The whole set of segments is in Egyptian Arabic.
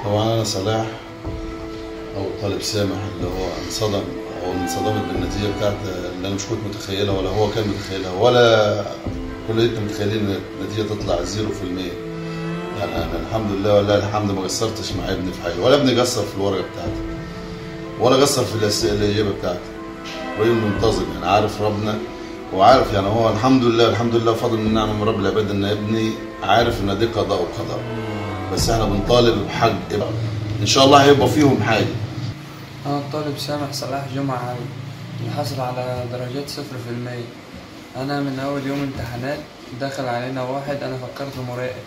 طبعا انا صلاح او طالب سامح اللي هو انصدم او انصدمت بالنتيجه بتاعت اللي انا مش كنت متخيلها ولا هو كان متخيلها ولا كلنا متخيلين ان النتيجه تطلع 0% يعني انا الحمد لله والله الحمد ما قصرتش مع ابني في حاجه ولا ابني قصر في الورقه بتاعتي ولا قصر في الاسئله الاجابه بتاعتي راجل منتظم يعني عارف ربنا وعارف يعني هو الحمد لله الحمد لله فضل من نعمه من رب العباد ان ابني عارف ان دي قضاء وقدر بس احنا بنطالب بحق ان شاء الله هيبقى فيهم حاجه أنا الطالب سامح صلاح جمعة علي اللي حصل على درجات صفر في المية أنا من أول يوم امتحانات دخل علينا واحد أنا فكرته مراقب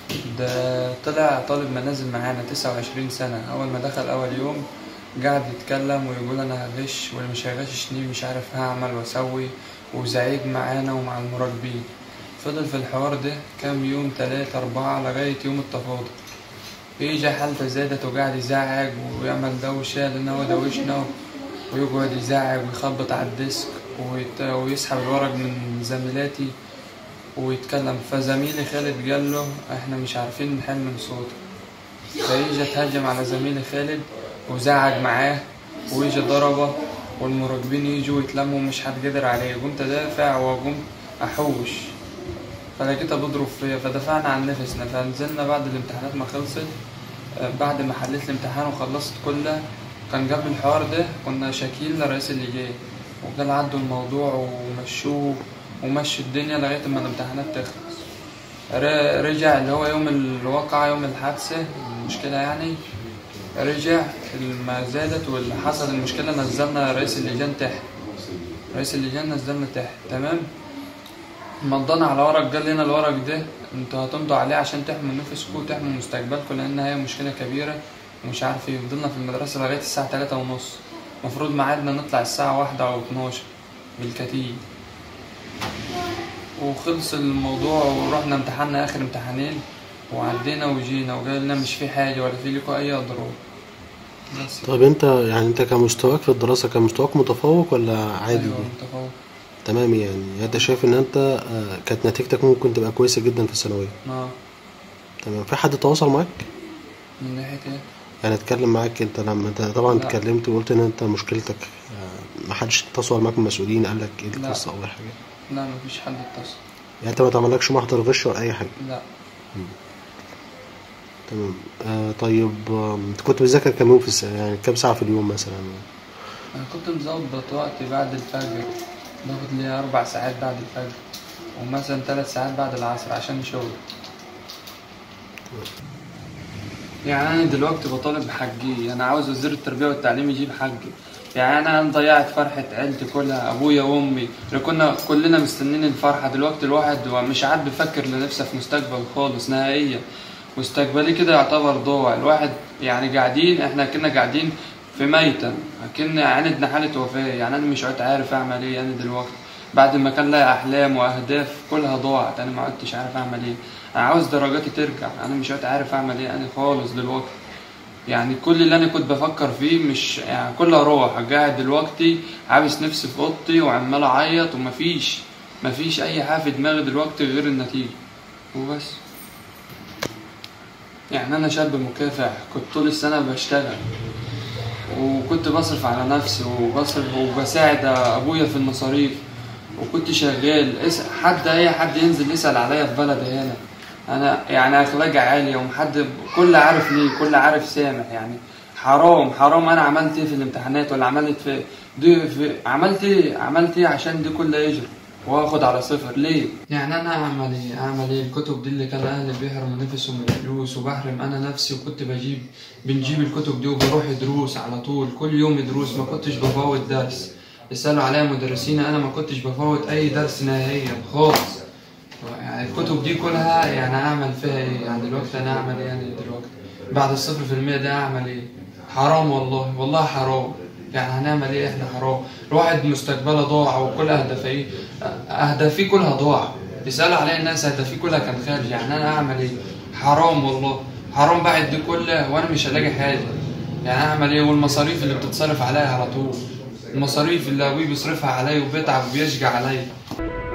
ده طلع طالب منازل معانا تسعة وعشرين سنة أول ما دخل أول يوم قعد يتكلم ويقول أنا هغش واللي مش هيغششني مش عارف هعمل وأسوي وزعيق معانا ومع المراقبين فضل في الحوار ده كام يوم تلاتة أربعة لغاية يوم التفاضل يجي حالته زادت وقاعد يزعق ويعمل دوشة لأن هو دوشنا ويقعد يزعق ويخبط على الديسك ويت- ويسحب الورق من زميلاتي ويتكلم فزميلي خالد قال له احنا مش عارفين نحل من صوته فيجي اتهجم على زميلي خالد وزعق معاه ويجي ضربه والمراقبين يجوا يتلموا مش حد قدر عليه قمت ادافع وقمت احوش فلقيتها بضرب فيا فدفعنا عن نفسنا فنزلنا بعد الامتحانات ما خلصت آه، بعد ما حليت الامتحان وخلصت كله كان قبل الحوار ده كنا شاكين لرئيس اللجان وقال عدوا الموضوع ومشوه ومشوا الدنيا لغاية ما الامتحانات تخلص ر- رجع اللي هو يوم الواقعة يوم الحادثة المشكلة يعني رجع ما زادت واللي حصل المشكلة نزلنا رئيس اللجان تحت رئيس اللجان نزلنا تحت تمام مضانا على ورق قال لنا الورق ده انتوا هتمضوا عليه عشان تحموا نفسكم وتحموا مستقبلكم لان هي مشكله كبيره ومش عارف ايه فضلنا في المدرسه لغايه الساعه تلاتة ونص المفروض ميعادنا نطلع الساعه واحدة او اتناشر بالكتير وخلص الموضوع ورحنا امتحنا اخر امتحانين وعدينا وجينا وقال لنا مش في حاجه ولا في لكم اي اضرار بس طيب انت يعني انت كمستواك في الدراسة كان مستواك متفوق ولا عادي؟ ايوه متفوق تمام يعني انت شايف ان انت آه، كانت نتيجتك ممكن تبقى كويسة جدا في الثانوية اه تمام في حد تواصل معاك؟ من ناحيه ايه يعني اتكلم معاك انت لما انت طبعا لا. اتكلمت وقلت ان انت مشكلتك آه، محدش تواصل معاك من المسؤولين قال لك ايه لا. القصة او اي حاجة لا مفيش حد اتصل يعني انت ما تعملكش محضر غش ولا اي حاجة لا تمام آه طيب آه، انت كنت بتذاكر كام يوم في السنة يعني كام ساعة في اليوم مثلا أنا كنت مظبط وقتي بعد الفجر باخد لي أربع ساعات بعد الفجر ومثلا ثلاث ساعات بعد العصر عشان شغل يعني أنا دلوقتي بطالب بحقي أنا عاوز وزير التربية والتعليم يجيب حقي يعني أنا ضيعت فرحة عيلتي كلها أبويا وأمي اللي كنا كلنا مستنين الفرحة دلوقتي الواحد مش عاد بيفكر لنفسه في مستقبل خالص نهائيا مستقبلي كده يعتبر ضاع الواحد يعني قاعدين احنا كنا قاعدين في ميتم كنا عندنا حالة وفاة يعني أنا مش عدت عارف أعمل إيه أنا دلوقتي بعد ما كان لها أحلام وأهداف كلها ضاعت أنا ما عدتش عارف أعمل إيه أنا عاوز درجاتي ترجع أنا مش عدت عارف أعمل إيه أنا خالص دلوقتي يعني كل اللي أنا كنت بفكر فيه مش يعني كلها روح قاعد دلوقتي عابس نفسي في أوضتي وعمال أعيط ومفيش مفيش أي حاجة في دماغي دلوقتي غير النتيجة وبس يعني أنا شاب مكافح كنت طول السنة بشتغل وكنت بصرف على نفسي وبصرف وبساعد أبويا في المصاريف وكنت شغال اس- حد أي حد ينزل يسأل عليا في بلدي هنا أنا يعني أخلاقي عالية ومحد كل عارف ليه كل عارف سامح يعني حرام حرام أنا عملت إيه في الامتحانات ولا عملت في دي في عملت إيه عملت إيه عشان دي كلها يجري واخد على صفر ليه؟ يعني انا اعمل ايه؟ اعمل ايه؟ الكتب دي اللي كان اهلي بيحرموا نفسهم من الفلوس وبحرم انا نفسي وكنت بجيب بنجيب الكتب دي وبروح دروس على طول كل يوم دروس ما كنتش بفوت درس يسألوا عليا مدرسين انا ما كنتش بفوت اي درس نهائيا خالص يعني الكتب دي كلها يعني اعمل فيها ايه؟ يعني دلوقتي انا اعمل ايه يعني دلوقتي؟ بعد الصفر في المية ده اعمل ايه؟ حرام والله والله حرام يعني هنعمل ايه احنا حرام الواحد مستقبله ضاع وكل اهدافه ايه اهدافي كلها ضاع يسألوا عليا الناس اهدافي كلها كان خارج يعني انا اعمل ايه حرام والله حرام بعد دي كلها وانا مش هلاقي حاجه يعني اعمل ايه والمصاريف اللي بتتصرف عليا على طول المصاريف اللي ابوي بيصرفها عليا وبيتعب وبيشجع عليا